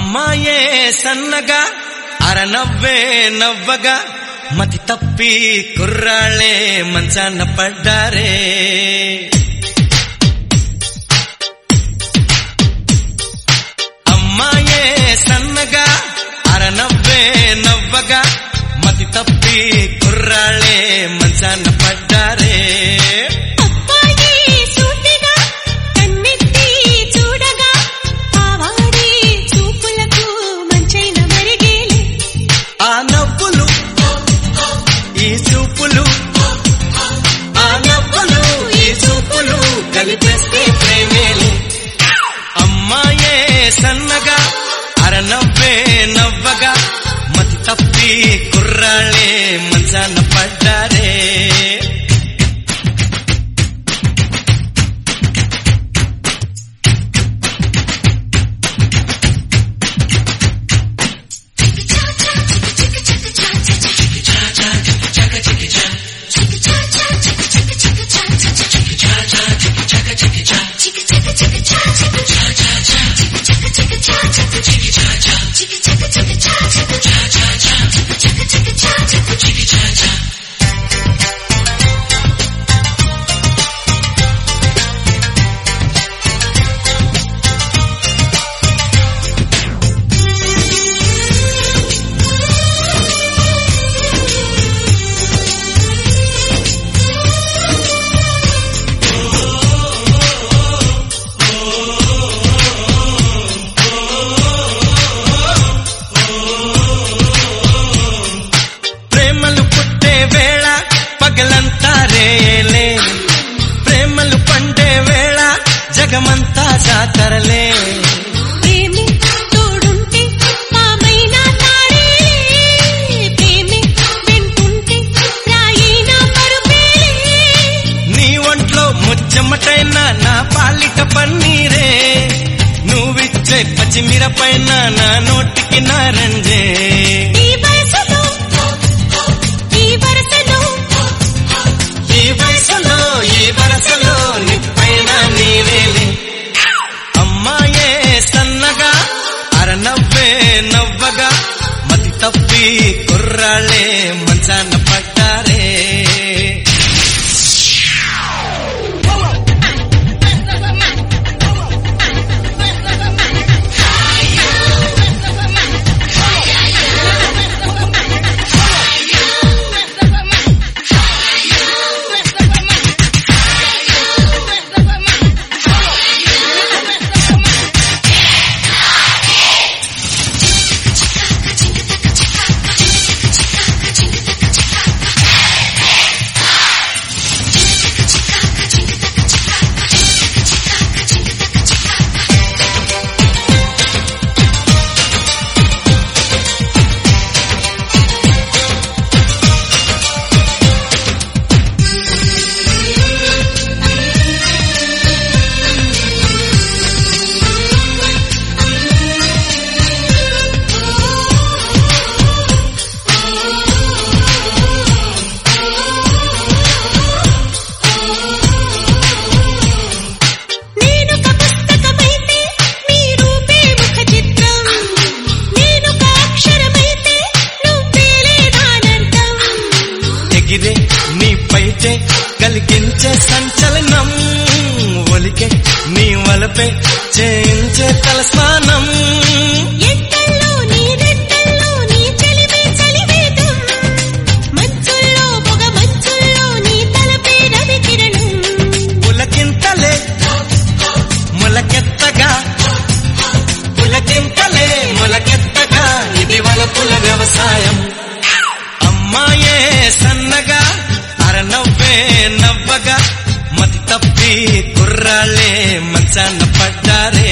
అమ్మాయే సన్నగా అరనవ్వే నవ్వగా మతి తప్పి కుర్రాళ్ళే మంచాన పడ్డారే అమ్మాయే సన్నగా అరనవ్వే నవ్వగా మతి తప్పి కుర్రాళ్ళే మంచాన పడ్డారే అబ్బాయి సూటిగా కన్నెత్తి చూడగా ఆవాడి చూపులకు మంచైన మరిగేలే ఆ నవ్వులు ఈ చూపులు ఆ నవ్వులు ఈ చూపులు కలిపేస్తే ప్రేమేలు అమ్మాయే సన్నగా అరనవ్వే నవ్వగా మతి తప్పి కుర్రాళ్ళే మంచాన పడ్డారే ప్రేమలు పుట్టే వేళ పగలంతా రేలే ప్రేమలు పండే వేళ జగమంతా జాతరలే ప్రేమే తోడుంటే మామైనా తాడేలే ప్రేమే వెంటుంటే రాయినా పరుపేలే నీ ఒంట్లో ముచ్చమటైన నా పాలిట పన్నీరే నువ్విచ్చే పచ్చిమిరపైన నా నోటికి నారంజే ఈ వయసులో ఈ వరసలో ఈ వయసులో ఈ వరసలో నిప్పైన నీవేలే అమ్మాయే సన్నగా అరనవ్వే నవ్వగా మతి తప్పి కుర్రాళ్ళే మంచాన పడ్డారే నేనొక పుస్తకమైతే నీ రూపే ముఖ చిత్రం నేనొక అక్షరమైతే నువ్వేలే దానర్థం ఎగిరే నీ పైటే కలిగించే సంచలనం ఒలికే నీ వలపే చేయించే తలస్నానం ఎక్కల్లో నీ రెక్కల్లో నీ చలివే చలివేదం మంచుల్లో పొగ మంచుల్లో నీ తలపే రవి కిరణం పులకింతలే మొలకెత్తగా పులకింతలే మొలకెత్తగా ఇది వలపుల వ్యవసాయం అమ్మాయే సన్నగా అరనవ్వే నవ్వగా మతి తప్పి కుర్రాళ్ళే మంచాన పడ్డారే